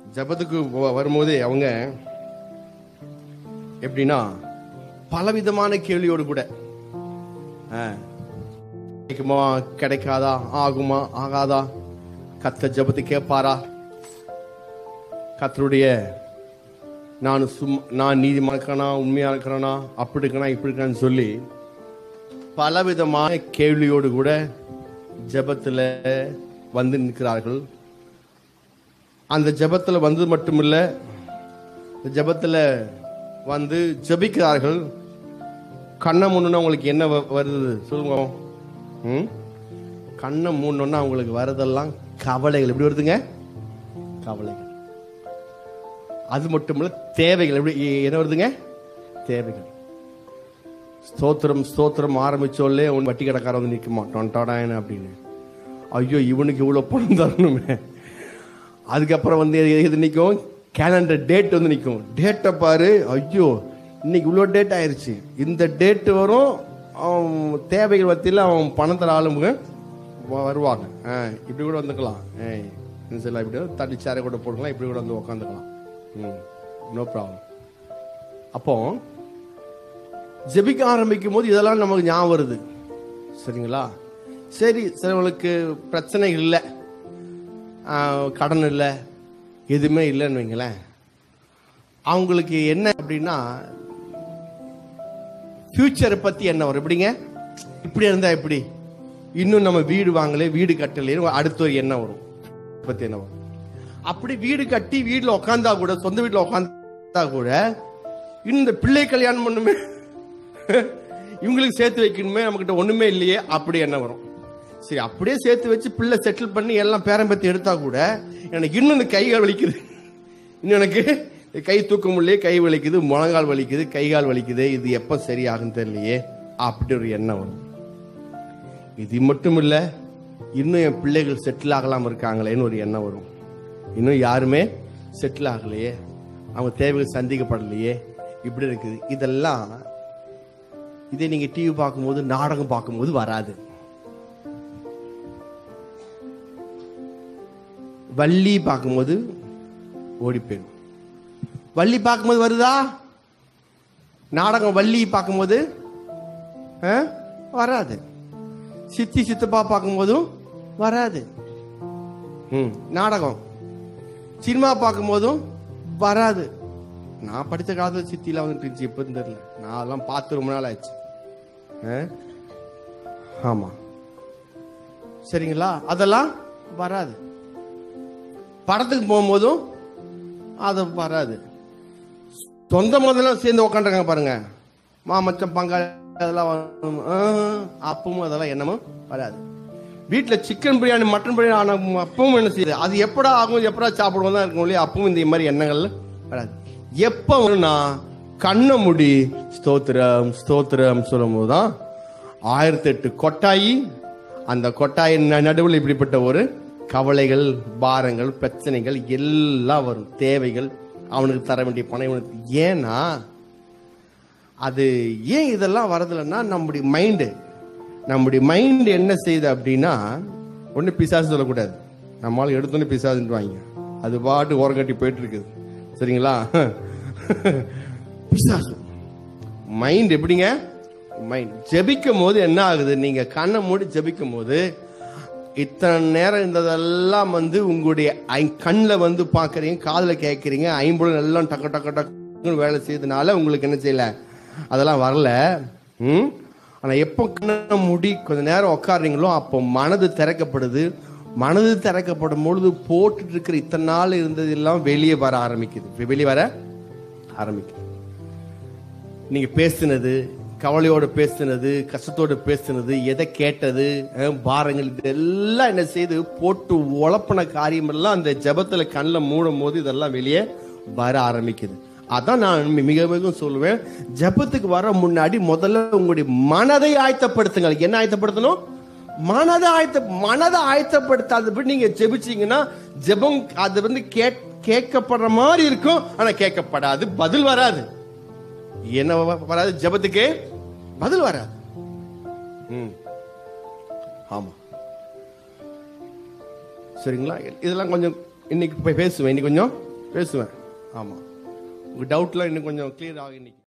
ஜெபத்துக்கு வ- வரும்போது அவங்க எப்படின்னா பலவிதமான கேள்வியோடு கூட ஆ, கிடைக்குமா கிடைக்காதா ஆகுமா ஆகாதா கத்த ஜெபத்து கேட்பாரா கத்தருடைய நான் சும் நான் நீதிமா இருக்கிறனா உண்மையா இருக்கிறனா அப்படி இருக்கனா இப்படி இருக்கான்னு சொல்லி பலவிதமான கேள்வியோடு கூட ஜெபத்துல வந்து நிற்கிறார்கள் அந்த ஜெபத்துல வந்தது மட்டுமில்ல இந்த ஜெபத்துல வந்து ஜெபிக்கிறார்கள் கண்ணை மூணுன்னா உங்களுக்கு என்ன வ- வருது சொல்லுங்க ம் கண்ணை மூணுன்னா அவங்களுக்கு வரதெல்லாம் கவலைகள் எப்படி வருதுங்க கவலைகள் அது மட்டும் இல்ல தேவைகள் எப்படி எ- என்ன வருதுங்க தேவைகள் ஸ்தோத்திரம் ஸ்தோத்திரம் ஆரம்பிச்சோல்லே உன் வட்டி கடைக்காரன் வந்து நிற்க மாட்டான் டாடாயன அப்படின்னு ஐயோ இவனுக்கு இவ்வளோ பணம் தரணுமே அதுக்கப்புறம் வந்து எது- எது நிற்கும் கேலண்டர் டேட் வந்து நிற்கும் டேட்டை பாரு ஐயோ இன்னைக்கு இவ்வளோ டேட் ஆயிருச்சு இந்த டேட் வரும் அவன் தேவைகள் மத்தியில் அவன் பணம் தர ஆளுங்க வ- வருவாங்க ஆ, இப்படி கூட வந்துக்கலாம் ஏய் என்ன சொல்லலாம் இப்படி தட்டி சேரை கூட போட்டுக்கலாம் இப்படி கூட வந்து உட்காந்துக்கலாம் ம் நோ ப்ராப்ளம் அப்போ ஜெபிக்க ஆரம்பிக்கும் போது இதெல்லாம் நமக்கு ஞாபகம் வருது சரிங்களா சரி சிலவங்களுக்கு பிரச்சனை இல்லை ஆஹ், கடன் இல்லை எதுவுமே இல்லைன்னு வைங்களேன் அவங்களுக்கு என்ன அப்படின்னா ஃபியூச்சரை பத்தி என்ன வரும் எப்படிங்க இப்படி இருந்தா எப்படி இன்னும் நம்ம வீடு வாங்கல வீடு கட்டலையே அடுத்த ஒரு எண்ணம் வரும் பத்தி என்ன வரும் அப்படி வீடு கட்டி வீட்டுல உட்காந்தா கூட சொந்த வீட்டுல உட்காந்தா கூட இன்னும் இந்த பிள்ளை கல்யாணம் பண்ணுமே இவங்களுக்கு சேர்த்து வைக்கணுமே நம்மகிட்ட ஒண்ணுமே இல்லையே அப்படி என்ன வரும் சரி அப்படியே சேர்த்து வச்சு பிள்ளை செட்டில் பண்ணி எல்லாம் பேரம்பத்தி எடுத்தா கூட எனக்கு இன்னும் இந்த கைகால் வலிக்குது இன்னும் எனக்கு கை தூக்க முடியலையே கை வலிக்குது முழங்கால் வலிக்குது கைகால் வலிக்குது இது எப்ப சரியாகும் தெரியலையே அப்படி ஒரு எண்ணம் வரும் இது மட்டும் இல்ல இன்னும் என் பிள்ளைகள் செட்டில் ஆகலாம இருக்காங்களேன்னு ஒரு எண்ணம் வரும் இன்னும் யாருமே செட்டில் ஆகலையே அவங்க தேவைகள் சந்திக்கப்படலையே இப்படி இருக்குது இதெல்லாம் இதே நீங்க டிவி பார்க்கும்போது நாடகம் பார்க்கும்போது வராது வள்ளி பார்க்கும்போது ஓடி போயிடும் வள்ளி பார்க்கும்போது வருதா நாடகம் வள்ளி பார்க்கும்போது ஆ? வராது சித்தி சித்தப்பா பார்க்கும்போதும் வராது ம் நாடகம் சினிமா பார்க்கும்போதும் வராது நான் படித்த காலத்துல சித்திலாம் வந்துட்டு இருந்துச்சு எப்போன்னு தெரியல நான் அதெல்லாம் பார்த்து ரொம்ப நாள் ஆச்சு ஆ? ஆமா சரிங்களா அதெல்லாம் வராது படத்துக்கு போகும்போதும் அது வராது சொந்த முதல்ல சேர்ந்து உக்காந்துருக்காங்க பாருங்க மாமச்சம் பங்காளி அதெல்லாம் வரும். ஆ, அப்பவும் அதெல்லாம் என்னமும் வராது வீட்டில் சிக்கன் பிரியாணி மட்டன் பிரியாணி ஆன அப்பவும் என்ன செய்யுது அது எப்படா ஆகும் எப்படா சாப்பிடுவோம் தான் இருக்கும் இல்லையா அப்பவும் இந்த மாதிரி எண்ணங்கள் வராது எப்ப வரும்னா கண்ணை முடி ஸ்தோத்திரம் ஸ்தோத்திரம் சொல்லும் போதுதான் ஆயிரத்தி எட்டு கொட்டாயி அந்த கொட்டாயின் நடுவில் இப்படிப்பட்ட ஒரு கவலைகள் பாரங்கள் பிரச்சனைகள் எல்லாம் வரும் தேவைகள் அவனுக்கு தர வேண்டிய பணம் இவனுக்கு ஏன்னா அது ஏன் இதெல்லாம் வரதில்லைன்னா நம்முடைய மைண்டு நம்முடைய மைண்ட் என்ன செய்யுது அப்படின்னா ஒண்ணு பிசாசு சொல்லக்கூடாது நம்மளால எடுத்தோன்னே பிசாசுன்னு வாங்க அது பாட்டு ஓரங்கட்டி போயிட்டு இருக்குது சரிங்களா பிசாசு மைண்ட் எப்படிங்க மைண்ட் ஜெபிக்கும் போது என்ன ஆகுது நீங்க கண்ணை மூடி ஜெபிக்கும் போது இத்தனை நேரம் இருந்ததெல்லாம் வந்து உங்களுடைய கண்ணில் வந்து பார்க்கறீங்க காதில் கேட்குறீங்க ஐம்புலன் எல்லாம் டக்கு டக்கு டக்குன்னு வேலை செய்யறதுனால உங்களுக்கு என்ன செய்யல அதெல்லாம் வரல ம் ஆனா எப்போ கண்ணை மூடி கொஞ்ச நேரம் உட்காடுறீங்களோ அப்போ மனது திறக்கப்படுது மனது திறக்கப்படும் பொழுது போட்டுட்டு இருக்கிற இத்தனை நாள் இருந்ததெல்லாம் வெளியே வர ஆரம்பிக்குது வெளியே வர ஆரம்பிக்குது நீங்க பேசுனது கவலையோட பேசுனது கஷ்டத்தோட பேசுனது எதை கேட்டது அஹ், பாரங்கள் இதெல்லாம் என்ன செய்து போட்டு உழப்பின காரியம் எல்லாம் அந்த ஜெபத்துல கண்ணில் மூடும் போது இதெல்லாம் வெளியே வர ஆரம்பிக்குது அதான் நான் மி- மிக மிக சொல்லுவேன் ஜெபத்துக்கு வர முன்னாடி முதல்ல உங்களுடைய மனதை ஆயத்தப்படுத்துங்கள் என்ன ஆயத்தப்படுத்தணும் மனதை ஆயத்த மனதை ஆயத்தப்படுத்தாதபடி நீங்க ஜெபிச்சீங்கன்னா ஜெபம் அது வந்து கேட்- கேட்கப்படுற மாதிரி இருக்கும் ஆனா கேட்கப்படாது பதில் வராது என்ன வ- வராது ஜெபத்துக்கு பதில் வராது ம். ஆமா சரிங்களா இதெல்லாம் கொஞ்சம் இன்னைக்கு போய் பேசுவேன் இன்னைக்கு கொஞ்சம் பேசுவேன் ஆமாம் உங்கள் டவுட்லாம் இன்னும் கொஞ்சம் கிளியர் ஆகி இன்னைக்கு